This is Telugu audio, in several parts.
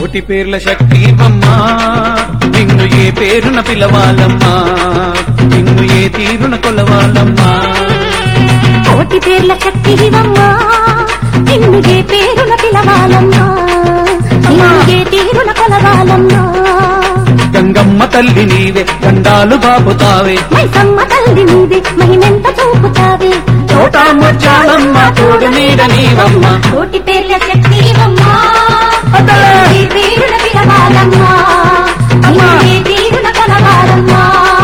కోటి పేర్ల శక్తివమ్మా నిన్ను ఏ పేరున పిలవాలమ్మా నిన్ను ఏ తీరున కొలవాలమ్మా కోటి పేర్ల శక్తివమ్మా నిన్ను ఏ పేరున పిలవాలమ్మా నిన్ను ఏ తీరున కొలవాలమ్మా గంగమ్మ తల్లి నీవే గండాలు బాపుతావే మైసమ్మ తల్లి నీదే మహిమెంత చూపుతావే చోటా ముచ్చాలమ్మ తోడు నీడ నీవమ్మ కోటి పేర్ల శక్తివమ్మా అదే. ఏ పేరున పిలవాలమ్మా నిన్ను ఏ తీరున కొలవాలమ్మా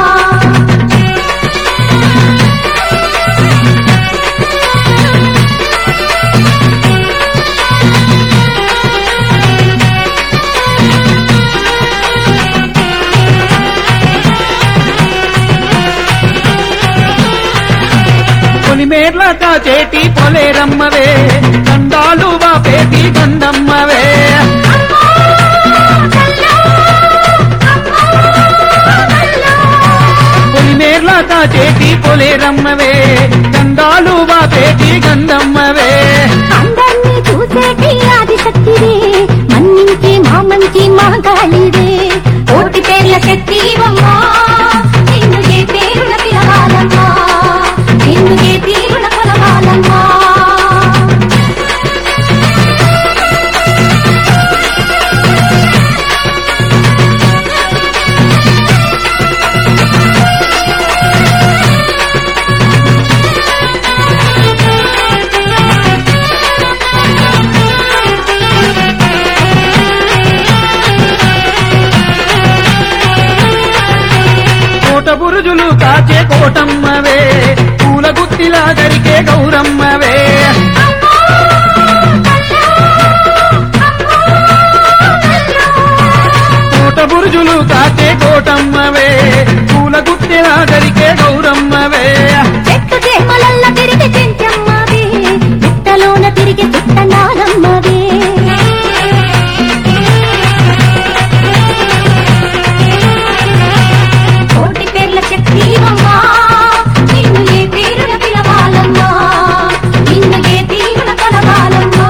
పొలిమేర్ల కాచేటి పొలేరమ్మవే గండాలు బాపేటి గండమ్మవే పొలిమేర్ల కాచేటి పొలేరమ్మవే గండాలు బాపేటి గండమ్మవే అందర్నీ చూసేటి ఆదిశక్తివే మన్నించి మా మంచి మా గాలివే కోటి పేర్ల శక్తివమ్మా నిన్ను ఏ పేరున పిలవాలమ్మా నిన్ను ఏ తీరున కొలవాలమ్మా కోట బురుజులు కాచే కోటమ్మవే పూల గుత్తిలా గరికే గౌరమ్మవే కోట బురుజులు కాచే కోటమ్మవే పూల గుత్తిలా గరికే గౌరమ్మవే చెట్టు చేమలల్ల తిరిగి చెంచమ్మవే పుట్టలోన తిరిగి పుట్టనాలమ్మవే కోటి పేర్ల శక్తివమ్మా నిన్ను ఏ పేరున పిలవాలమ్మా నిన్ను ఏ తీరున కలవాలమ్మా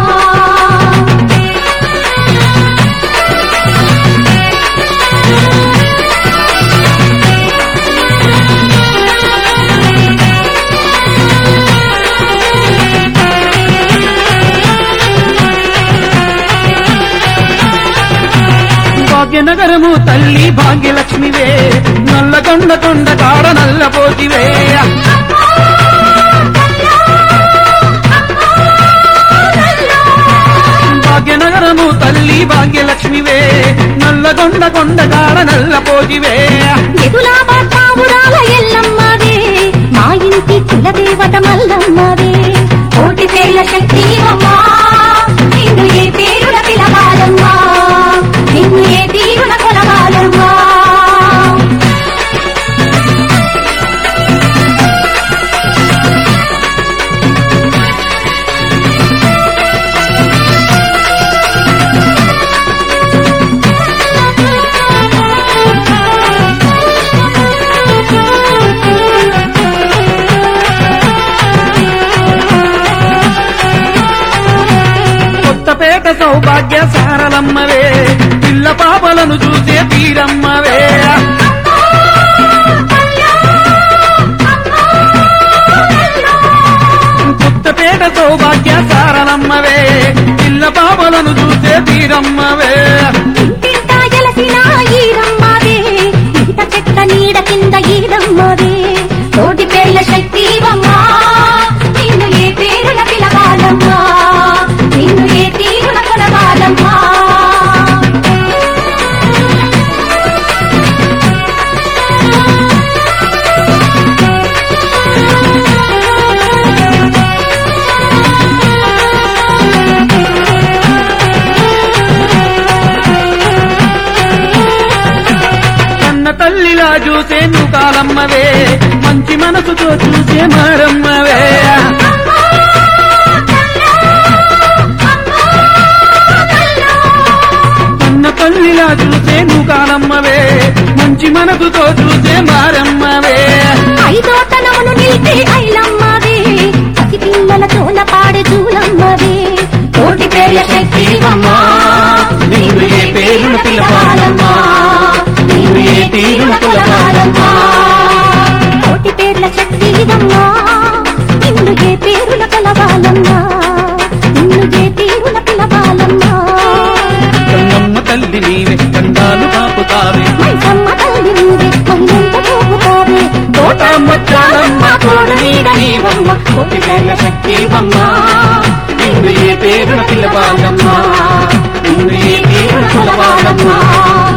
భాగ్యనగరము తల్లి భాగ్యలక్ష్మివే నల్లగొండ కొండ కాడ నల్లపోతివే భాగ్యనగరము తల్లి భాగ్యలక్ష్మివే నల్లగొండ కొండ కాడ నల్లపోతివే ఎదులా పావురాల ఎల్లమ్మవే మా ఇంటి కులదేవత మల్లమ్మవే కోటి పేర్ల శక్తివమ్మా నిన్ను ఏ పేరున పిలవాలమ్మా నిన్ను ఏ తీరున కొలవాలమ్మా కొత్తపేట సౌభాగ్య సారలమ్మవే పిల్ల పాపలను చూసే తీరమ్మవే కొత్తపేట సౌభాగ్య సారలమ్మవే పిల్ల పాపలను చూసే తీరమ్మవే ఇంటింటా ఎలసిన ఈరమ్మవే ఇంత చెక్క నీడ కింద ఈరమ్మవే కోటి పేర్ల శక్తివమ్మా నిన్ను ఏ పేరున పిలవాలమ్మా నిన్ను ఏ తీరున కొలవాలమ్మా కన్న తల్లిలా చూసే నువ్వు కాలమ్మవే మంచి మనసుతో చూసే మారమ్మవే కన్న తల్లిలా చూసే నువ్వు కాలమ్మవే మంచి మనసుతో చూసే మారమ్మవే ఐదో తనమును నిలిపి ఐలమ్మవే పసి పిల్లలతోన పాడే చూలమ్మవే కోటి పేర్ల శక్తివమ్మా నిన్ను ఏ పేరు పిలవాలమ్మా నిన్ను ఏ తీరున పిలవాలమ్మా గంగమ్మ తల్లి నీవే కండాలు కాపుతావే మైసమ్మ తల్లి నీవే మహిమెంత చూపుతావే తోట ముత్యాలమ్మ తోడు నీడ నీవమ్మ కోటి వేల శక్తివమ్మ నిన్ను ఏ పేరున పిలవాలమ్మా నిన్ను ఏ పేరున పిలవాలమ్మా